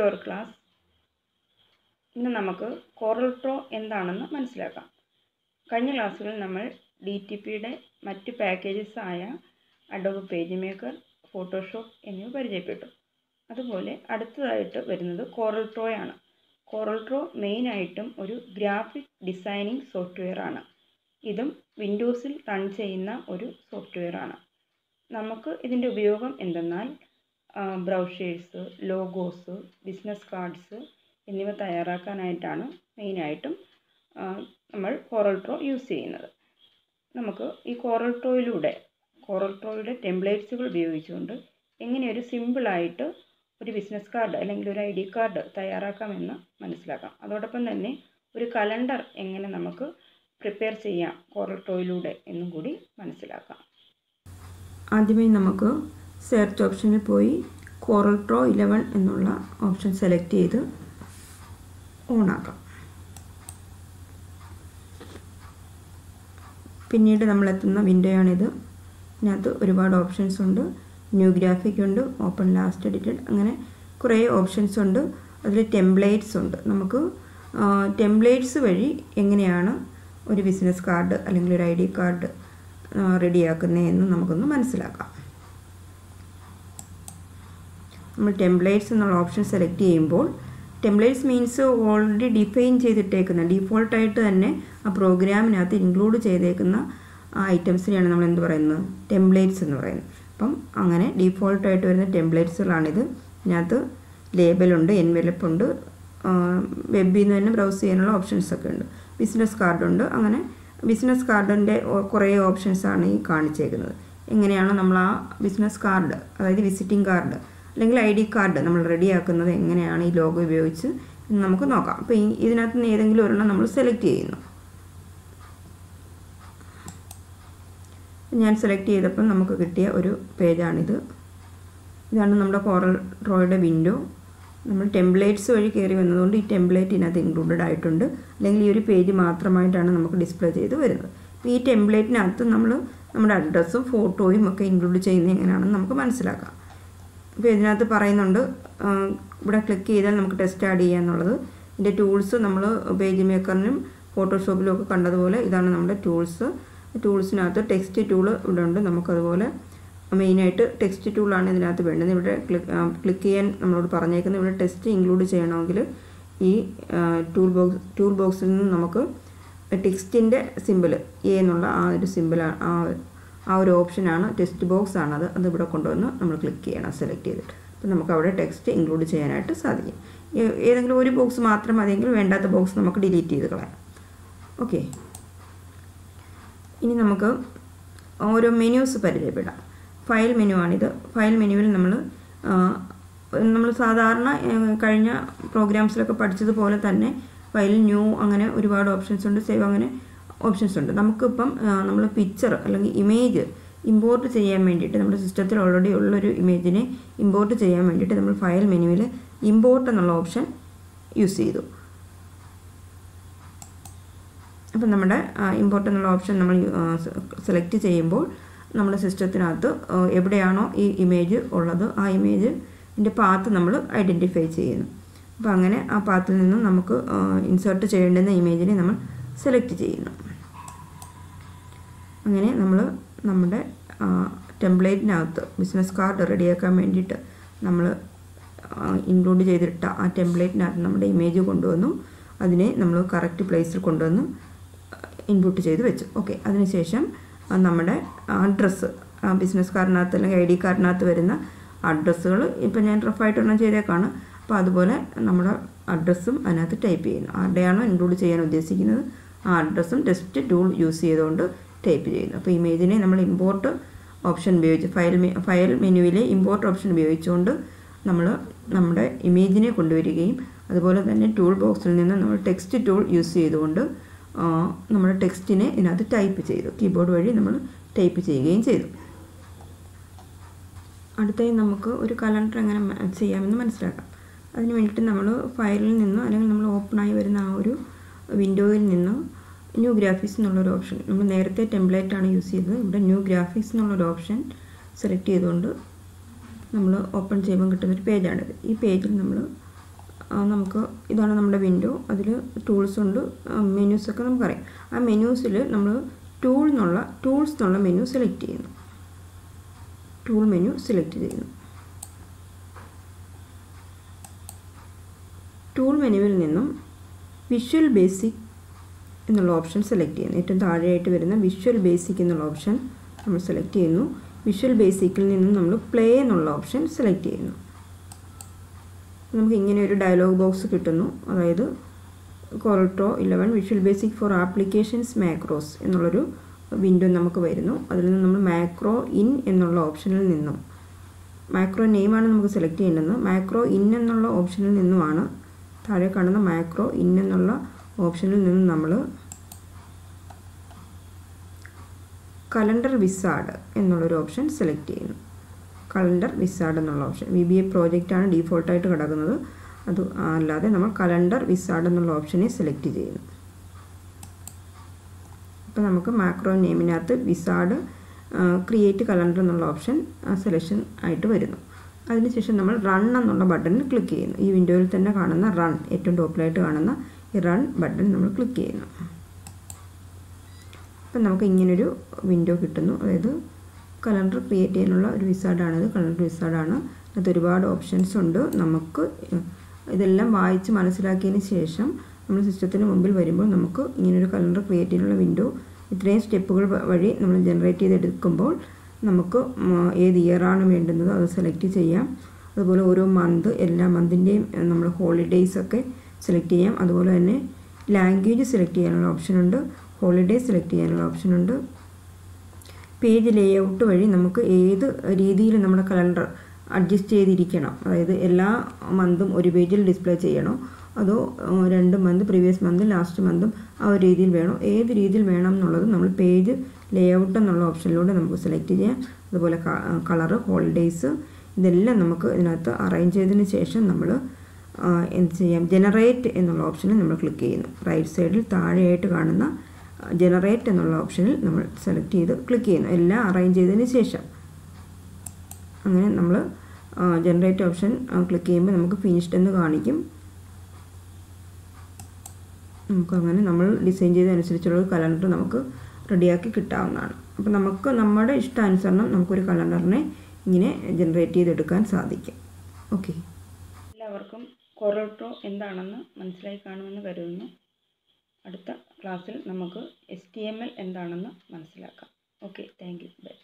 അവർ class ഇന്ന് നമുക്ക് coral pro എന്താണെന്ന് മനസ്സിലാക്കാം കഴിഞ്ഞ ക്ലാസ്സുകളിൽ നമ്മൾ ഡി ടി പിയുടെ മറ്റ് പാക്കേജസ് ആയ അഡോബ് പേജ് മേക്കർ ഫോട്ടോഷോപ്പ് എന്നിവ പരിചയപ്പെട്ടു അതുപോലെ അടുത്തതായിട്ട് വരുന്നത് കോറൽ പ്രോ ആണ് കോറൽ പ്രോ മെയിനായിട്ടും ഒരു ഗ്രാഫിക് ഡിസൈനിങ് സോഫ്റ്റ്വെയർ ആണ് ഇതും വിൻഡോസിൽ റൺ ചെയ്യുന്ന ഒരു സോഫ്റ്റ്വെയർ ആണ് നമുക്ക് ഇതിൻ്റെ ഉപയോഗം എന്തെന്നാൽ ബ്രൗഷേഴ്സ് ലോഗോസ് ബിസിനസ് കാർഡ്സ് എന്നിവ തയ്യാറാക്കാനായിട്ടാണ് മെയിനായിട്ടും നമ്മൾ കോറൽ പ്രോ യൂസ് ചെയ്യുന്നത് നമുക്ക് ഈ കോറൽ പ്രോയിലൂടെ കോറൽ പ്രോയുടെ ടെംപ്ലേറ്റ്സുകൾ ഉപയോഗിച്ചുകൊണ്ട് എങ്ങനെ ഒരു സിമ്പിളായിട്ട് ഒരു ബിസിനസ് കാർഡ് അല്ലെങ്കിൽ ഒരു ഐ ഡി കാർഡ് തയ്യാറാക്കാമെന്ന് മനസ്സിലാക്കാം അതോടൊപ്പം തന്നെ ഒരു കലണ്ടർ എങ്ങനെ നമുക്ക് പ്രിപ്പയർ ചെയ്യാം കോറൽ പ്രോയിലൂടെ എന്നും കൂടി മനസ്സിലാക്കാം ആദ്യമായി നമുക്ക് സെർച്ച് ഓപ്ഷനിൽ പോയി കോറൽ പ്രോ ഇലവൻ എന്നുള്ള ഓപ്ഷൻ സെലക്ട് ചെയ്ത് ഓണാക്കാം പിന്നീട് നമ്മളെത്തുന്ന വിൻഡോയാണിത് ഇതിനകത്ത് ഒരുപാട് ഓപ്ഷൻസ് ഉണ്ട് ന്യൂ ഗ്രാഫിക് ഉണ്ട് ഓപ്പൺ ലാസ്റ്റ് എഡിറ്റഡ് അങ്ങനെ കുറേ ഓപ്ഷൻസ് ഉണ്ട് അതിൽ ടെംപ്ലേറ്റ്സ് ഉണ്ട് നമുക്ക് ടെംപ്ലേറ്റ്സ് വഴി എങ്ങനെയാണ് ഒരു ബിസിനസ് കാർഡ് അല്ലെങ്കിൽ ഒരു ഐ ഡി കാർഡ് റെഡിയാക്കുന്നതെന്ന് നമുക്കൊന്ന് മനസ്സിലാക്കാം നമ്മൾ ടെംപ്ലേറ്റ്സ് എന്നുള്ള ഓപ്ഷൻ സെലക്ട് ചെയ്യുമ്പോൾ ടെംപ്ലേറ്റ്സ് മീൻസ് ഓൾറെഡി ഡിഫൈൻ ചെയ്തിട്ടേക്കുന്ന ഡീഫോൾട്ടായിട്ട് തന്നെ ആ പ്രോഗ്രാമിനകത്ത് ഇൻക്ലൂഡ് ചെയ്തേക്കുന്ന ആ ഐറ്റംസിനെയാണ് നമ്മൾ എന്ത് പറയുന്നത് ടെംപ്ലേറ്റ്സ് എന്ന് പറയുന്നത് അപ്പം അങ്ങനെ ഡീഫോൾട്ടായിട്ട് വരുന്ന ടെംപ്ലേറ്റ്സുകളാണിത് ഇതിനകത്ത് ലേബലുണ്ട് എൻവെലപ്പ് ഉണ്ട് വെബിൽ നിന്ന് തന്നെ ബ്രൗസ് ചെയ്യാനുള്ള ഓപ്ഷൻസ് ഒക്കെ ഉണ്ട് ബിസിനസ് കാർഡുണ്ട് അങ്ങനെ ബിസിനസ് കാർഡിൻ്റെ കുറേ ഓപ്ഷൻസാണ് ഈ കാണിച്ചേക്കുന്നത് എങ്ങനെയാണ് നമ്മൾ ആ ബിസിനസ് കാർഡ് അതായത് വിസിറ്റിംഗ് കാർഡ് അല്ലെങ്കിൽ ഐ ഡി കാർഡ് നമ്മൾ റെഡിയാക്കുന്നത് എങ്ങനെയാണ് ഈ ലോഗോ ഉപയോഗിച്ച് എന്ന് നമുക്ക് നോക്കാം അപ്പോൾ ഈ ഇതിനകത്ത് നിന്ന് ഏതെങ്കിലും ഒരെണ്ണം നമ്മൾ സെലക്ട് ചെയ്യുന്നു ഞാൻ സെലക്ട് ചെയ്തപ്പോൾ നമുക്ക് കിട്ടിയ ഒരു പേജാണിത് ഇതാണ് നമ്മുടെ കോറൽ ഡ്രോയുടെ വിൻഡോ നമ്മൾ ടെംപ്ലേറ്റ്സ് വഴി കയറി വന്നതുകൊണ്ട് ഈ ടെംപ്ലേറ്റ് ഇതിനകത്ത് ഇൻക്ലൂഡഡ് ആയിട്ടുണ്ട് അല്ലെങ്കിൽ ഈ ഒരു പേജ് മാത്രമായിട്ടാണ് നമുക്ക് ഡിസ്പ്ലേ ചെയ്ത് വരുന്നത് അപ്പോൾ ഈ ടെംപ്ലേറ്റിനകത്ത് നമ്മൾ നമ്മുടെ അഡ്രസ്സും ഫോട്ടോയും ഒക്കെ ഇൻക്ലൂഡ് ചെയ്യുന്നത് എങ്ങനെയാണെന്ന് നമുക്ക് മനസ്സിലാക്കാം ഇപ്പോൾ ഇതിനകത്ത് പറയുന്നുണ്ട് ഇവിടെ ക്ലിക്ക് ചെയ്താൽ നമുക്ക് ടെസ്റ്റ് ആഡ് ചെയ്യുക എന്നുള്ളത് ഇതിൻ്റെ ടൂൾസ് നമ്മൾ പേജ് മേക്കറിനും ഫോട്ടോഷോപ്പിലും ഒക്കെ കണ്ടതുപോലെ ഇതാണ് നമ്മുടെ ടൂൾസ് ടൂൾസിനകത്ത് ടെക്സ്റ്റ് ടൂൾ ഇവിടെ ഉണ്ട് നമുക്കതുപോലെ മെയിനായിട്ട് ടെക്സ്റ്റ് ടൂളാണ് ഇതിനകത്ത് വേണ്ടത് ഇവിടെ ക്ലിക്ക് ക്ലിക്ക് ചെയ്യാൻ നമ്മളോട് പറഞ്ഞേക്കുന്നത് ഇവിടെ ടെക്സ്റ്റ് ഇൻക്ലൂഡ് ചെയ്യണമെങ്കിൽ ഈ ടൂൾ ബോക്സ് ടൂൾ ബോക്സിൽ നിന്ന് നമുക്ക് ടെക്സ്റ്റിൻ്റെ സിമ്പിൾ എ എന്നുള്ള ആ ഒരു സിമ്പിൾ ആ ആ ഒരു ഓപ്ഷനാണ് ടെക്സ്റ്റ് ബോക്സ് ആണത് അത് ഇവിടെ കൊണ്ടുവന്ന് നമ്മൾ ക്ലിക്ക് ചെയ്യണം സെലക്ട് ചെയ്തിട്ട് അപ്പോൾ നമുക്ക് അവിടെ ടെക്സ്റ്റ് ഇൻക്ലൂഡ് ചെയ്യാനായിട്ട് സാധിക്കും ഏതെങ്കിലും ഒരു ബോക്സ് മാത്രം മതിയെങ്കിൽ വേണ്ടാത്ത ബോക്സ് നമുക്ക് ഡിലീറ്റ് ചെയ്ത് കളയാം ഓക്കെ ഇനി നമുക്ക് ഓരോ മെനൂസ് പരിചയപ്പെടാം ഫയൽ മെനു ആണിത് ഫയൽ മെനുവിൽ നമ്മൾ നമ്മൾ സാധാരണ കഴിഞ്ഞ പ്രോഗ്രാംസിലൊക്കെ പഠിച്ചതുപോലെ തന്നെ ഫയൽ ന്യൂ അങ്ങനെ ഒരുപാട് ഓപ്ഷൻസ് ഉണ്ട് സേവ് അങ്ങനെ ഓപ്ഷൻസ് ഉണ്ട് നമുക്കിപ്പം നമ്മൾ പിക്ചർ അല്ലെങ്കിൽ ഇമേജ് ഇമ്പോർട്ട് ചെയ്യാൻ വേണ്ടിയിട്ട് നമ്മുടെ സിസ്റ്റത്തിൽ ഓൾറെഡി ഉള്ളൊരു ഇമേജിനെ ഇമ്പോർട്ട് ചെയ്യാൻ വേണ്ടിയിട്ട് നമ്മൾ ഫയൽ മെനുവിൽ ഇമ്പോർട്ട് എന്നുള്ള ഓപ്ഷൻ യൂസ് ചെയ്തു അപ്പം നമ്മുടെ ഇമ്പോർട്ട് എന്നുള്ള ഓപ്ഷൻ നമ്മൾ സെലക്ട് ചെയ്യുമ്പോൾ നമ്മുടെ സിസ്റ്റത്തിനകത്ത് എവിടെയാണോ ഈ ഇമേജ് ഉള്ളത് ആ ഇമേജിൻ്റെ പാത്ത് നമ്മൾ ഐഡൻറ്റിഫൈ ചെയ്യുന്നു അപ്പോൾ അങ്ങനെ ആ പാത്തിൽ നിന്ന് നമുക്ക് ഇൻസേർട്ട് ചെയ്യേണ്ടുന്ന ഇമേജിനെ നമ്മൾ സെലക്ട് ചെയ്യുന്നു അങ്ങനെ നമ്മൾ നമ്മുടെ ടെംപ്ലേറ്റിനകത്ത് ബിസിനസ് കാർഡ് റെഡിയാക്കാൻ വേണ്ടിയിട്ട് നമ്മൾ ഇൻക്ലൂഡ് ചെയ്തിട്ട ആ ടെംപ്ലേറ്റിനകത്ത് നമ്മുടെ ഇമേജ് കൊണ്ടുവന്നു അതിനെ നമ്മൾ കറക്റ്റ് പ്ലേസിൽ കൊണ്ടുവന്ന് ഇൻപുട്ട് ചെയ്ത് വെച്ചു ഓക്കെ അതിനുശേഷം നമ്മുടെ അഡ്രസ്സ് ബിസിനസ് കാർഡിനകത്ത് അല്ലെങ്കിൽ ഐ ഡി കാർഡിനകത്ത് വരുന്ന അഡ്രസ്സുകൾ ഇപ്പം ഞാൻ റഫായിട്ട് ഒരെണ്ണം ചെയ്തേക്കാണ് അപ്പോൾ അതുപോലെ നമ്മുടെ അഡ്രസ്സും അതിനകത്ത് ടൈപ്പ് ചെയ്യുന്നു ആരുടെയാണോ ഇൻക്ലൂഡ് ചെയ്യാൻ ഉദ്ദേശിക്കുന്നത് ആ അഡ്രസ്സും ടെസ്റ്റ് ടൂൾ യൂസ് ചെയ്തുകൊണ്ട് ടൈപ്പ് ചെയ്യുന്നു അപ്പോൾ ഇമേജിനെ നമ്മൾ ഇമ്പോർട്ട് ഓപ്ഷൻ ഉപയോഗിച്ച് ഫയൽ ഫയൽ മെനുവിലെ ഇമ്പോർട്ട് ഓപ്ഷൻ ഉപയോഗിച്ചുകൊണ്ട് നമ്മൾ നമ്മുടെ ഇമേജിനെ കൊണ്ടുവരികയും അതുപോലെ തന്നെ ടൂൾ ബോക്സിൽ നിന്ന് നമ്മൾ ടെക്സ്റ്റ് ടൂൾ യൂസ് ചെയ്തുകൊണ്ട് നമ്മുടെ ടെക്സ്റ്റിനെ ഇതിനകത്ത് ടൈപ്പ് ചെയ്തു കീബോർഡ് വഴി നമ്മൾ ടൈപ്പ് ചെയ്യുകയും ചെയ്തു അടുത്തായി നമുക്ക് ഒരു കലണ്ടർ എങ്ങനെ ചെയ്യാമെന്ന് മനസ്സിലാക്കാം അതിന് വേണ്ടിയിട്ട് നമ്മൾ ഫയലിൽ നിന്നോ അല്ലെങ്കിൽ നമ്മൾ ഓപ്പണായി വരുന്ന ആ ഒരു വിൻഡോയിൽ നിന്ന് ന്യൂ ഗ്രാഫിക്സ് എന്നുള്ളൊരു ഓപ്ഷൻ നമ്മൾ നേരത്തെ ടെംപ്ലേറ്റ് ആണ് യൂസ് ചെയ്തത് ഇവിടെ ന്യൂ ഗ്രാഫിക്സ് എന്നുള്ളൊരു ഓപ്ഷൻ സെലക്ട് ചെയ്തുകൊണ്ട് നമ്മൾ ഓപ്പൺ ചെയ്യുമ്പോൾ കിട്ടുന്നൊരു പേജാണിത് ഈ പേജിൽ നമ്മൾ നമുക്ക് ഇതാണ് നമ്മുടെ വിൻഡോ അതിൽ ടൂൾസ് ഉണ്ട് മെനൂസൊക്കെ നമുക്കറിയാം ആ മെനൂസിൽ നമ്മൾ ടൂൾ എന്നുള്ള ടൂൾസ് എന്നുള്ള മെനു സെലക്ട് ചെയ്യുന്നു ടൂൾ മെനു സെലക്ട് ചെയ്യുന്നു ടൂൾ മെനുവിൽ നിന്നും വിഷ്വൽ ബേസിക് എന്നുള്ള ഓപ്ഷൻ സെലക്ട് ചെയ്യുന്നു ഏറ്റവും താഴെയായിട്ട് വരുന്ന വിഷ്വൽ ബേസിക് എന്നുള്ള ഓപ്ഷൻ നമ്മൾ സെലക്ട് ചെയ്യുന്നു വിഷ്വൽ ബേസിക്കിൽ നിന്നും നമ്മൾ പ്ലേ എന്നുള്ള ഓപ്ഷൻ സെലക്ട് ചെയ്യുന്നു നമുക്ക് ഇങ്ങനെ ഒരു ഡയലോഗ് ബോക്സ് കിട്ടുന്നു അതായത് CorelDRAW eleven visual basic for applications macros എന്നുള്ളൊരു വിൻഡോ നമുക്ക് വരുന്നു അതിൽ നിന്ന് നമ്മൾ മാക്രോ ഇൻ എന്നുള്ള ഓപ്ഷനിൽ നിന്നും മാക്രോ നെയിമാണ് നമുക്ക് സെലക്ട് ചെയ്യേണ്ടത് മാക്രോ ഇൻ എന്നുള്ള ഓപ്ഷനിൽ നിന്നുമാണ് താഴെ കാണുന്ന മാക്രോ ഇൻ എന്നുള്ള ഓപ്ഷനിൽ നിന്ന് നമ്മൾ കലണ്ടർ വിസാർഡ് എന്നുള്ളൊരു ഓപ്ഷൻ സെലക്ട് ചെയ്യുന്നു കലണ്ടർ വിസാർഡ് എന്നുള്ള ഓപ്ഷൻ വി ബി എ പ്രോജക്റ്റാണ് ഡീഫോൾട്ടായിട്ട് കിടക്കുന്നത് അത് അല്ലാതെ നമ്മൾ കലണ്ടർ വിസാർഡ് എന്നുള്ള ഓപ്ഷനെ സെലക്ട് ചെയ്യുന്നു അപ്പോൾ നമുക്ക് മാക്രോ നെയിമിനകത്ത് വിസാർഡ് ക്രിയേറ്റ് കലണ്ടർ എന്നുള്ള ഓപ്ഷൻ സെലക്ഷൻ ആയിട്ട് വരുന്നു അതിനുശേഷം നമ്മൾ റൺ എന്നുള്ള ബട്ടണിൽ ക്ലിക്ക് ചെയ്യുന്നു ഈ വിൻഡോയിൽ തന്നെ കാണുന്ന റൺ ഏറ്റവും ടോപ്പിലായിട്ട് കാണുന്ന ഈ റൺ ബട്ടൺ നമ്മൾ ക്ലിക്ക് ചെയ്യുന്നു അപ്പം നമുക്ക് ഇങ്ങനൊരു വിൻഡോ കിട്ടുന്നു അതായത് കലണ്ടർ ക്രിയേറ്റ് ചെയ്യാനുള്ള ഒരു വിസാർഡാണിത് കലണ്ടർ വിസാർഡാണ് അതിനകത്ത് ഒരുപാട് ഓപ്ഷൻസ് ഉണ്ട് നമുക്ക് ഇതെല്ലാം വായിച്ച് മനസ്സിലാക്കിയതിന് ശേഷം നമ്മൾ സിസ്റ്റത്തിന് മുമ്പിൽ വരുമ്പോൾ നമുക്ക് ഇങ്ങനൊരു കലണ്ടർ ക്രിയേറ്റ് ചെയ്യാനുള്ള വിൻഡോ ഇത്രയും സ്റ്റെപ്പുകൾ വഴി നമ്മൾ ജനറേറ്റ് ചെയ്തെടുക്കുമ്പോൾ നമുക്ക് ഏത് ഇയറാണ് വേണ്ടുന്നത് അത് സെലക്ട് ചെയ്യാം അതുപോലെ ഓരോ മന്ത് എല്ലാ മന്തിൻ്റെയും നമ്മൾ ഹോളിഡേയ്സ് ഒക്കെ സെലക്ട് ചെയ്യാം അതുപോലെ തന്നെ ലാംഗ്വേജ് സെലക്ട് ചെയ്യാനുള്ള ഓപ്ഷനുണ്ട് ഹോളിഡേ സെലക്ട് ചെയ്യാനുള്ള ഓപ്ഷനുണ്ട് പേജ് ലേഔട്ട് വഴി നമുക്ക് ഏത് രീതിയിൽ നമ്മുടെ കലണ്ടർ അഡ്ജസ്റ്റ് ചെയ്തിരിക്കണം അതായത് എല്ലാ മന്തും ഒരു പേജിൽ ഡിസ്പ്ലേ ചെയ്യണോ അതോ രണ്ട് മന്ത് പ്രീവിയസ് മന്ത് ലാസ്റ്റ് മന്തും ആ ഒരു രീതിയിൽ വേണോ ഏത് രീതിയിൽ വേണം എന്നുള്ളത് നമ്മൾ പേജ് ലേഔട്ട് എന്നുള്ള ഓപ്ഷനിലൂടെ നമുക്ക് സെലക്ട് ചെയ്യാം അതുപോലെ കളറ് ഹോളിഡേയ്സ് ഇതെല്ലാം നമുക്ക് ഇതിനകത്ത് അറേഞ്ച് ചെയ്തതിന് ശേഷം നമ്മൾ എന്ത് ചെയ്യാം ജനറേറ്റ് എന്നുള്ള ഓപ്ഷനിൽ നമ്മൾ ക്ലിക്ക് ചെയ്യുന്നു റൈറ്റ് സൈഡിൽ താഴെയായിട്ട് കാണുന്ന ജനറേറ്റ് എന്നുള്ള ഓപ്ഷനിൽ നമ്മൾ സെലക്ട് ചെയ്ത് ക്ലിക്ക് ചെയ്യുന്നു എല്ലാം അറേഞ്ച് ചെയ്തതിന് ശേഷം അങ്ങനെ നമ്മൾ ജനറേറ്റ് ഓപ്ഷൻ ക്ലിക്ക് ചെയ്യുമ്പോൾ നമുക്ക് ഫിനിഷ്ഡ് എന്ന് കാണിക്കും നമുക്കങ്ങനെ നമ്മൾ ഡിസൈൻ ചെയ്തതനുസരിച്ചുള്ള ഒരു കലണ്ടർ നമുക്ക് റെഡിയാക്കി കിട്ടാവുന്നതാണ് അപ്പോൾ നമുക്ക് നമ്മുടെ ഇഷ്ടാനുസരണം നമുക്കൊരു കലണ്ടറിനെ ഇങ്ങനെ ജനറേറ്റ് ചെയ്തെടുക്കാൻ സാധിക്കും ഓക്കെ എല്ലാവർക്കും കൊറോട്ടോ എന്താണെന്ന് മനസ്സിലായി കാണുമെന്ന് കരുതുന്നു അടുത്ത ക്ലാസ്സിൽ നമുക്ക് എസ് ടി എം എൽ എന്താണെന്ന് മനസ്സിലാക്കാം ഓക്കെ താങ്ക് യു ബൈ